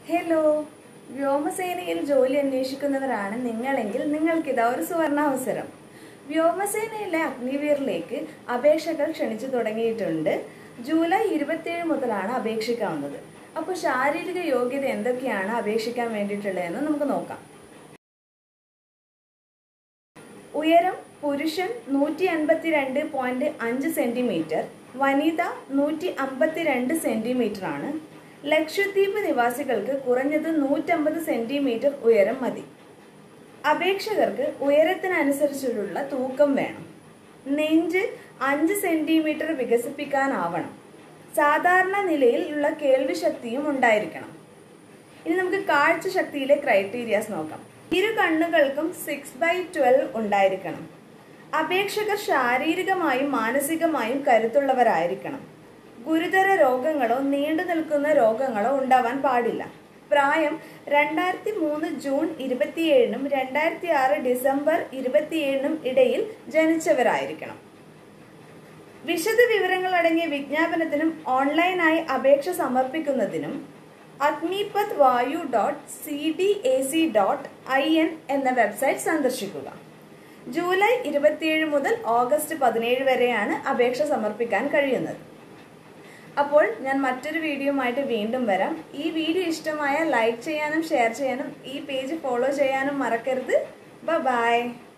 hello വ്യോമസേനയിൽ ജോലി അന്വേഷിക്കുന്നവരാണ് നിങ്ങളെങ്കിൽ നിങ്ങൾക്കിതാ ഒരു സുവർണാവസരം വ്യോമസേനയിലെ അഗ്നിവീറിലേക്ക് അപേക്ഷകൾ ക്ഷണിച്ചു തുടങ്ങിയിട്ടുണ്ട് ജൂലൈ ഇരുപത്തിയേഴ് മുതലാണ് അപേക്ഷിക്കാവുന്നത് അപ്പോൾ ശാരീരിക യോഗ്യത എന്തൊക്കെയാണ് അപേക്ഷിക്കാൻ വേണ്ടിയിട്ടുള്ളതെന്ന് നമുക്ക് നോക്കാം ഉയരം പുരുഷൻ നൂറ്റി അൻപത്തിരണ്ട് പോയിന്റ് അഞ്ച് സെന്റിമീറ്റർ വനിത നൂറ്റി അമ്പത്തിരണ്ട് സെന്റിമീറ്റർ ആണ് ലക്ഷദ്വീപ് നിവാസികൾക്ക് കുറഞ്ഞത് നൂറ്റമ്പത് സെന്റിമീറ്റർ ഉയരം മതി അപേക്ഷകർക്ക് ഉയരത്തിനനുസരിച്ചുള്ള തൂക്കം വേണം നെഞ്ച് അഞ്ച് സെന്റിമീറ്റർ വികസിപ്പിക്കാനാവണം സാധാരണ നിലയിൽ ഉള്ള കേൾവി ശക്തിയും ഉണ്ടായിരിക്കണം ഇനി നമുക്ക് കാഴ്ച ശക്തിയിലെ ക്രൈറ്റീരിയാസ് നോക്കാം ഇരു കണ്ണുകൾക്കും സിക്സ് ബൈ ട്വൽവ് ഉണ്ടായിരിക്കണം അപേക്ഷകർ ശാരീരികമായും മാനസികമായും കരുത്തുള്ളവരായിരിക്കണം ഗുരുതര രോഗങ്ങളോ നീണ്ടു നിൽക്കുന്ന രോഗങ്ങളോ ഉണ്ടാവാൻ പാടില്ല പ്രായം രണ്ടായിരത്തി മൂന്ന് ജൂൺ ഇരുപത്തിയേഴിനും രണ്ടായിരത്തി ആറ് ഡിസംബർ ഇരുപത്തിയേഴിനും ഇടയിൽ ജനിച്ചവരായിരിക്കണം വിശദ വിവരങ്ങൾ അടങ്ങിയ വിജ്ഞാപനത്തിനും ഓൺലൈനായി അപേക്ഷ സമർപ്പിക്കുന്നതിനും Agnipath Vayu dot C D A C dot I N എന്ന വെബ്സൈറ്റ് സന്ദർശിക്കുക ജൂലൈ ഇരുപത്തിയേഴ് മുതൽ ഓഗസ്റ്റ് പതിനേഴ് വരെയാണ് അപേക്ഷ സമർപ്പിക്കാൻ കഴിയുന്നത് അപ്പോൾ ഞാൻ മറ്റൊരു വീഡിയോയുമായിട്ട് വീണ്ടും വരാം ഈ വീഡിയോ ഇഷ്ടമായ ലൈക്ക് ചെയ്യാനും ഷെയർ ചെയ്യാനും ഈ പേജ് ഫോളോ ചെയ്യാനും മറക്കരുത് ബൈ